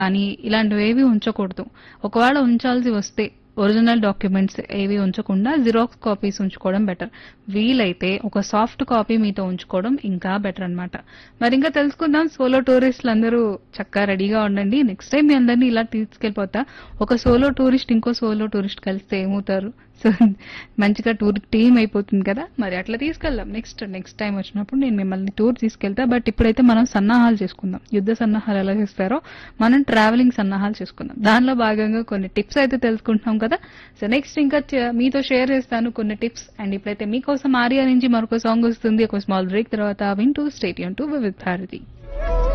కానీ ఇలాంటివేవి ఉంచకూడదు. ఒకవేళ ఉంచాల్సి వస్తే ఒరిజినల్ డాక్యుమెంట్స్ ఏవి ఉంచకుండా జిరాక్స్ కాపీస్ ఉంచుకోవడం బెటర్. వీలైతే ఒక సాఫ్ట్ కాపీ మీతో ఉంచుకోవడం ఇంకా బెటర్ అన్నమాట. మరింకా తెలుసుకుందాం సోలో టూరిస్టులందరూ చక్కగా రెడీగా ఉండండి. నెక్స్ట్ టైం మీ అందరిని ఇలా తీసుకెళ్ళిపోతా. ఒక సోలో టూరిస్ట్ ఇంకో సోలో టూరిస్ట్ కలిస్తే ఏమవుతారు? సో మంచిగా టూర్ టీమ్ అయిపోతుంది కదా! మరి అట్లా తీసుకెళ్దాం. నెక్స్ట్ నెక్స్ట్ టైం వచ్చినప్పుడు నేను మిమ్మల్ని టూర్ తీసుకెళ్తా. బట్ ఇప్పుడైతే మనం సన్నాహాలు చేసుకుందాం. యుద్ధ సన్నాహాలు ఎలా చేస్తారో మనం ట్రావెలింగ్ సన్నాహాలు చేసుకుందాం. దానిలో భాగంగా కొన్ని టిప్స్ అయితే తెలుసుకుంటున్నాం కదా! సో నెక్స్ట్ ఇంకా చ- మీతో షేర్ చేస్తాను కొన్ని టిప్స్ అండ్ ఇప్పుడైతే మీకోసం ఆర్యా నుంచి మరొక సాంగ్ వస్తుంది. ఒక స్మాల్ బ్రేక్ తర్వాత వింటూ స్టేట్ టు విత్ భారతి